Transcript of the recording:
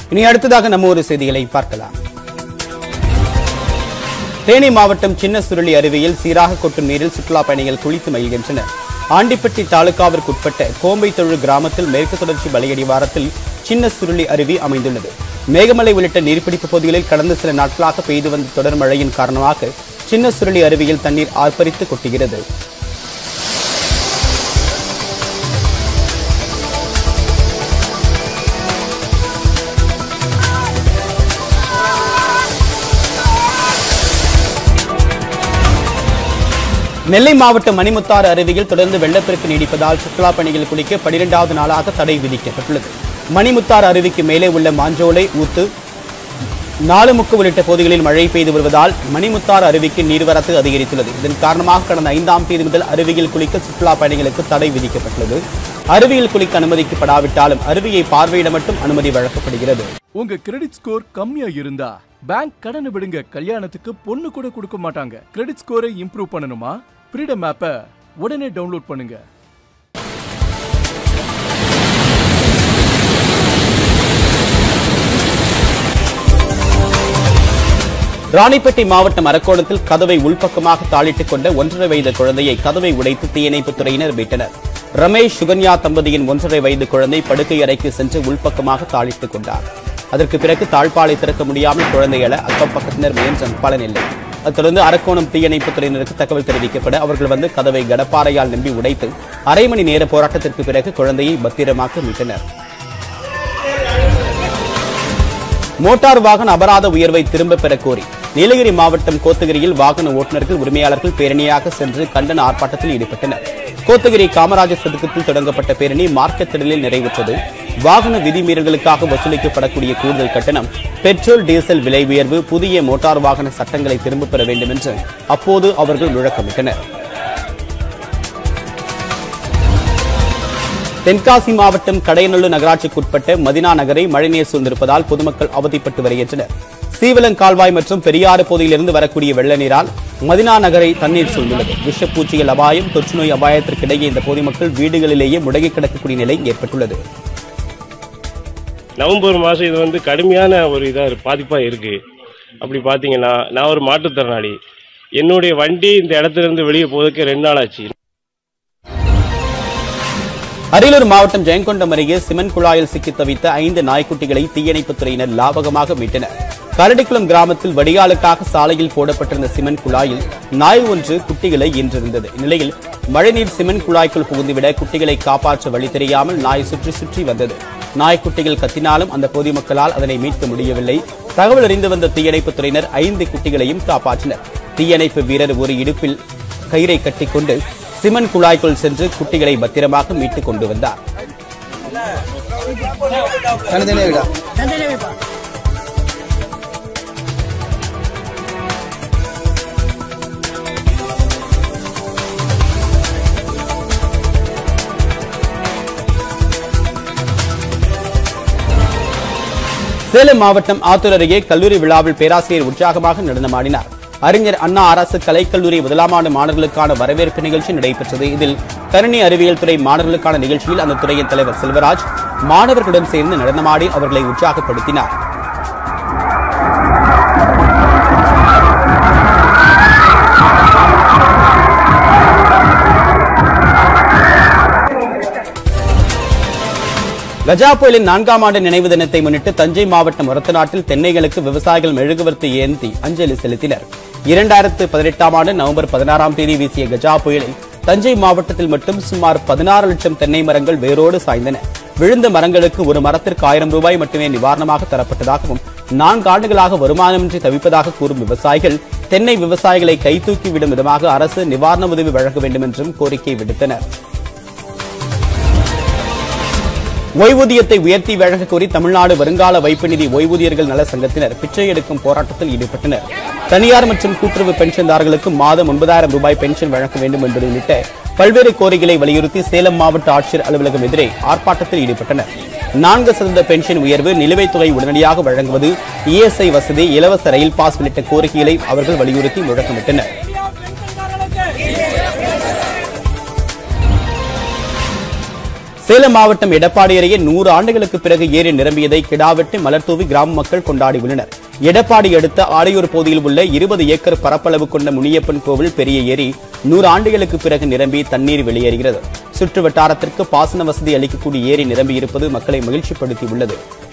இனி அடுத்ததாக நம்ம ஒரு செய்திகளை பார்க்கலாம் தேனி மாவட்டம் சின்ன சுருளி அருவியில் சீராக கொட்டும் நீரில் சுற்றுலா பயணிகள் குளித்து மகிழ்கின்றனர் ஆண்டிப்பட்டி தாலுகாவிற்குட்பட்ட கோம்பைத்தொழு கிராமத்தில் மேற்கு தொடர்ச்சி மலையடிவாரத்தில் சின்ன சுருளி அருவி அமைந்துள்ளது மேகமலை உள்ளிட்ட நீர்பிடிப்பு பகுதிகளில் கடந்த சில நாட்களாக பெய்து வந்த தொடர் மழையின் காரணமாக சின்ன சுருளி அருவியில் தண்ணீர் ஆர்ப்பரித்து கொட்டுகிறது நெல்லை மாவட்டம் மணிமுத்தாறு அருவியில் தொடர்ந்து வெள்ளப்பெருக்கு நீடிப்பதால் சுற்றுலா பயணிகள் குளிக்க பனிரெண்டாவது நாளாக தடை விதிக்கப்பட்டுள்ளது மணிமுத்தாறு அருவிக்கு மேலே உள்ள மாஞ்சோலை ஊத்து நாலுமுக்கு உள்ளிட்ட பகுதிகளில் மழை பெய்து வருவதால் மணிமுத்தாறு அருவிக்கு நீர்வரத்து அதிகரித்துள்ளது இதன் காரணமாக கடந்த ஐந்தாம் தேதி முதல் அருவியில் குளிக்க சுற்றுலா பயணிகளுக்கு தடை விதிக்கப்பட்டுள்ளது அருவியில் குளிக்க அனுமதிக்கப்படாவிட்டாலும் அருவியை பார்வையிட மட்டும் அனுமதி வழங்கப்படுகிறது உங்க கிரெடிட் ஸ்கோர் கம்மியா இருந்தா பேங்க் கடனை விடுங்க கல்யாணத்துக்கு பொண்ணு கூட கொடுக்க மாட்டாங்க கிரெடிட் ஸ்கோரை இம்ப்ரூவ் பண்ணணுமா ஃப்ரீடம் ஆப்பை உடனே டவுன்லோட் பண்ணுங்க ராணிப்பேட்டை மாவட்டம் அரக்கோணத்தில் கதவை உள்பக்கமாக தாளிட்டுக் கொண்ட ஒன்றரை வயது குழந்தையை கதவை உடைத்து தீயணைப்புத் துறையினர் மீட்டனர் ரமேஷ் சுகன்யா தம்பதியின் ஒன்றரை வயது குழந்தை படுக்கை அறைக்கு சென்று உள்பக்கமாக தாளிட்டுக் கொண்டார் அதற்கு பிறகு தாழ்பாலை திறக்க முடியாமல் குழந்தை எழ அக்கம் பக்கத்தினர் முயன்றும் பலனில்லை அதைத் தொடர்ந்து அரக்கோணம் தீயணைப்புத் துறையினருக்கு தகவல் தெரிவிக்கப்பட அவர்கள் வந்து கதவை கடப்பாறையால் நம்பி உடைத்து அரை மணி நேர போராட்டத்திற்கு பிறகு குழந்தையை பத்திரமாக மீட்டனர் மோட்டார் வாகன அபராத உயர்வை திரும்ப பெற கோரி நீலகிரி மாவட்டம் கோத்தகிரியில் வாகன ஓட்டுநர்கள் உரிமையாளர்கள் பேரணியாக சென்று கண்டன ஆர்ப்பாட்டத்தில் ஈடுபட்டனர் கோத்தகிரி காமராஜர் சதுக்கத்தில் தொடங்கப்பட்ட பேரணி மார்க்கெட் திடலில் நிறைவுற்றது வாகன விதிமீறல்களுக்காக வசூலிக்கப்படக்கூடிய கூடுதல் கட்டணம் பெட்ரோல் டீசல் விலை உயர்வு புதிய மோட்டார் வாகன சட்டங்களை திரும்பப் பெற வேண்டும் என்று அப்போது அவர்கள் முழக்கமிட்டனர் தென்காசி மாவட்டம் கடையநல்லூர் நகராட்சிக்குட்பட்ட மதினா நகரை மழைநீர் சூழ்ந்திருப்பதால் பொதுமக்கள் அவதிப்பட்டு வருகின்றனர் சீவலங் கால்வாய் மற்றும் பெரியாறு பகுதியிலிருந்து வரக்கூடிய வெள்ள நீரால் மதினா நகரை தண்ணீர் சூழ்ந்துள்ளது விஷப்பூச்சிகள் அபாயம் தொற்றுநோய் அபாயத்திற்கிடையே இந்த பொதுமக்கள் வீடுகளிலேயே முடங்கி கிடக்கக்கூடிய நிலை ஏற்பட்டுள்ளது நவம்பர் மாதம் இது வந்து கடுமையான ஒரு இதாக பாதிப்பாக இருக்குது அப்படி பார்த்தீங்கன்னா நான் ஒரு மாற்றுத்திறனாளி என்னுடைய வண்டி இந்த இடத்துல இருந்து வெளியே போவதற்கு ரெண்டு நாள் ஆச்சு அரியலூர் மாவட்டம் ஜெயங்கொண்டம் அருகே சிமெண்ட் குழாயில் சிக்கி தவித்த ஐந்து நாய்க்குட்டிகளை தீயணைப்புத் துறையினர் லாபகமாக மீட்டனர் கரடிக்குளம் கிராமத்தில் வடிகாலுக்காக சாலையில் போடப்பட்டிருந்த சிமெண்ட் குழாயில் நாய் ஒன்று குட்டிகளை ஈன்றிருந்தது இந்நிலையில் மழைநீர் சிமெண்ட் குழாய்க்குள் புகுந்துவிட குட்டிகளை காப்பாற்ற வழி தெரியாமல் நாய் சுற்றி சுற்றி வந்தது நாய்க்குட்டிகள் கத்தினாலும் அந்த பொதுமக்களால் அதனை மீட்க முடியவில்லை தகவல் அறிந்து வந்த தீயணைப்புத் துறையினர் ஐந்து குட்டிகளையும் காப்பாற்றினர் தீயணைப்பு வீரர் ஒரு இடுப்பில் கயிறை கட்டிக்கொண்டு சிமெண்ட் குழாய்க்குள் சென்று குட்டிகளை பத்திரமாக மீட்டுக் கொண்டு வந்தார் சேலம் மாவட்டம் ஆத்தூர் அருகே கல்லூரி விழாவில் பேராசிரியர் உற்சாகமாக நடனமாடினார் அறிஞர் அண்ணா அரசு கலைக்கல்லூரி முதலாம் ஆண்டு மாணவர்களுக்கான வரவேற்பு நிகழ்ச்சி நடைபெற்றது இதில் கணினி அறிவியல் துறை மாணவர்களுக்கான நிகழ்ச்சியில் அந்த துறையின் தலைவர் செல்வராஜ் மாணவர்களுடன் சேர்ந்து நடனமாடி அவர்களை உற்சாகப்படுத்தினார் கஜா புயலின் நான்காம் ஆண்டு நினைவு தினத்தை முன்னிட்டு தஞ்சை மாவட்டம் ஒரத்தநாட்டில் தென்னைகளுக்கு விவசாயிகள் மெழுகுவர்த்தி ஏந்தி அஞ்சலி செலுத்தினர் இரண்டாயிரத்து பதினெட்டாம் ஆண்டு நவம்பர் பதினாறாம் தேதி வீசிய கஜா புயலில் தஞ்சை மாவட்டத்தில் மட்டும் சுமார் பதினாறு லட்சம் தென்னை மரங்கள் வேரோடு சாய்ந்தன விழுந்த மரங்களுக்கு ஒரு மரத்திற்கு ஆயிரம் ரூபாய் மட்டுமே நிவாரணமாக தரப்பட்டதாகவும் நான்கு ஆண்டுகளாக வருமானமின்றி தவிப்பதாக கூறும் விவசாயிகள் தென்னை விவசாயிகளை கைதூக்கிவிடும் விதமாக அரசு நிவாரண உதவி வழங்க வேண்டும் என்றும் கோரிக்கை விடுத்தனர் ஓய்வூதியத்தை உயர்த்தி வழங்க கோரி தமிழ்நாடு வருங்கால வைப்பு நிதி ஓய்வூதியர்கள் நல சங்கத்தினர் பிச்சை எடுக்கும் போராட்டத்தில் ஈடுபட்டனர் தனியார் மற்றும் கூட்டுறவு பென்ஷன்தாரர்களுக்கு மாதம் ஒன்பதாயிரம் ரூபாய் பென்ஷன் வழங்க வேண்டும் என்பது உள்ளிட்ட பல்வேறு கோரிக்கைகளை வலியுறுத்தி சேலம் மாவட்ட ஆட்சியர் அலுவலகம் எதிரே ஆர்ப்பாட்டத்தில் ஈடுபட்டனர் நான்கு சதவீத பென்ஷன் உயர்வு நிலுவைத் தொகை உடனடியாக வழங்குவது இஎஸ்ஐ வசதி இலவச ரயில் பாஸ் உள்ளிட்ட கோரிக்கைகளை அவர்கள் வலியுறுத்தி முழக்கமிட்டனர் சேலம் மாவட்டம் எடப்பாடி அருகே நூறு ஆண்டுகளுக்கு பிறகு ஏரி நிரம்பியதை கிடாவெட்டி மலர்தூவி கிராம மக்கள் கொண்டாடியுள்ளனர் எடப்பாடி அடுத்த ஆடையூர் பகுதியில் உள்ள இருபது ஏக்கர் பரப்பளவு கொண்ட முனியப்பன் கோவில் பெரிய ஏரி நூறு ஆண்டுகளுக்கு பிறகு நிரம்பி தண்ணீர் வெளியேறுகிறது சுற்று வட்டாரத்திற்கு பாசன வசதி அளிக்கக்கூடிய ஏரி நிரம்பி இருப்பது மக்களை மகிழ்ச்சிப்படுத்தியுள்ளது